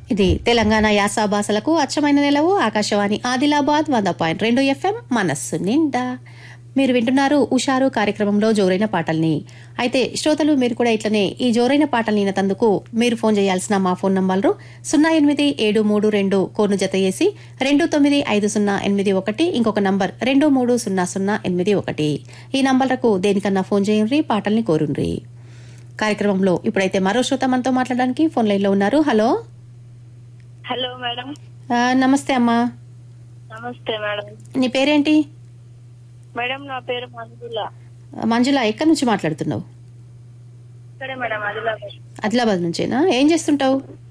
ఇది తెలంగాణ యాస భాషలకు అచ్చమైన నెలవు ఆకాశవాణి ఆదిలాబాద్ వంద పాయింట్ రెండు ఎఫ్ఎం మనస్సు నిండా మీరు వింటున్నారు ఉషారు కార్యక్రమంలో జోరైన పాటల్ని అయితే శ్రోతలు మీరు కూడా ఇట్లనే ఈ జోరైన పాటల్ని వినతందుకు మీరు ఫోన్ చేయాల్సిన మా ఫోన్ నంబర్లు సున్నా ఎనిమిది ఏడు మూడు రెండు కోను జత చేసి రెండు తొమ్మిది ఐదు సున్నా ఎనిమిది ఒకటి ఇంకొక నంబర్ రెండు మూడు సున్నా సున్నా ఎనిమిది ఒకటి ఈ నంబర్లకు దేనికన్నా ఫోన్ చేయండి పాటల్ని కోరుండ్రి కార్యక్రమంలో ఇప్పుడైతే మరో శ్రోత మనతో మాట్లాడడానికి ఫోన్ లైన్లో ఉన్నారు హలో హలో మేడం ఆ, నమస్తే అమ్మా నమస్తే మేడం నీ పేరేంటి మేడం నా పేరు మంజుల మంజుల ఎక్కడి నుంచి మాట్లాడుతున్నావు ఇక్కడే మేడం ఆదిలాబాద్ ఆదిలాబాద్ నుంచేనా ఏం చేస్తుంటావు